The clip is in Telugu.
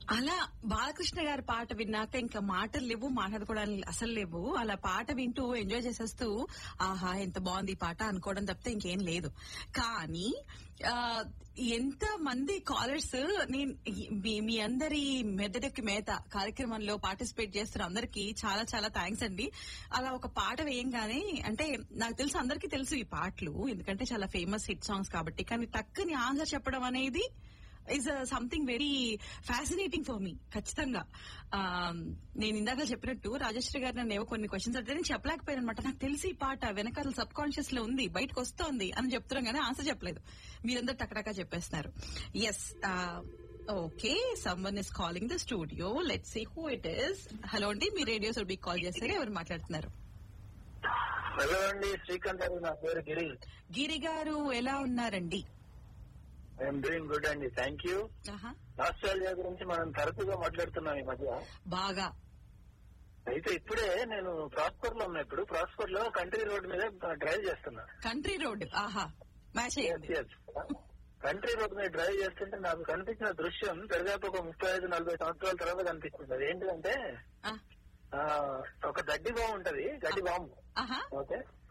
అలా బాలకృష్ణ గారి పాట విన్నాక ఇంకా మాటలు లేవు మాట్లాడుకోవడానికి అసలు లేవు అలా పాట వింటూ ఎంజాయ్ చేసేస్తూ ఆహా ఎంత బాగుంది ఈ పాట అనుకోవడం తప్పితే ఇంకేం లేదు కానీ ఆ, ఎంత మంది కాలర్స్ నేను మీ- మీ అందరి మెదడుకి మేత కార్యక్రమంలో పార్టిసిపేట్ చేస్తున్న అందరికి చాలా చాలా థ్యాంక్స్ అండి అలా ఒక పాట వేయంగానే అంటే నాకు తెలుసు అందరికీ తెలుసు ఈ పాటలు ఎందుకంటే చాలా ఫేమస్ హిట్ సాంగ్స్ కాబట్టి కానీ టక్కుని ఆన్సర్ చెప్పడం అనేది is something very fascinating for me ఖచ్చితంగా ఆ, నేను ఇందాక చెప్పినట్టు రాజశ్రీ గారు నన్ను ఏవో కొన్ని క్వశ్చన్స్ అడిగితే నేను చెప్పలేకపోయాను అనమాట నాకు తెలిసి ఈ పాట వెనకాల సబ్ కాన్షియస్ లో ఉంది బయటకు వస్తోంది అని చెప్తున్నాం కానీ ఆన్సర్ చెప్పలేదు మీరందరూ టకటకా చెప్పేస్తున్నారు yes okay someone is calling the studio let see who it is hello అండి మీ రేడియో సురభి కాల్ చేస్తారు ఎవరు మాట్లాడుతున్నారు హలో అండి శ్రీకాంత్ గారు నా పేరు గిరి గిరి గారు ఎలా ఉన్నారండి ఐఎమ్ డూయింగ్ గుడ్ అండి థ్యాంక్ యూ ఆహా, ఆస్ట్రేలియా గురించి మనం తరచుగా మాట్లాడుతున్నాం ఈ మధ్య బాగా అయితే ఇప్పుడే నేను ప్రాస్పర్ లో ఉన్నా ఇప్పుడు ప్రాస్పర్ లో కంట్రీ రోడ్ మీద డ్రైవ్ చేస్తున్నా కంట్రీ రోడ్ ఆహా మ్యాచ్ అయ్యింది కంట్రీ రోడ్ మీద డ్రైవ్ చేస్తుంటే నాకు కనిపించిన దృశ్యం పెరిగాపు ఒక ముప్పై ఐదు నలభై సంవత్సరాల తర్వాత కనిపిస్తుంది అది ఏంటిదంటే ఆ, ఆ, ఒక గడ్డి బాంబు ఉంటది గడ్డి బాంబు ఆహా ఓకే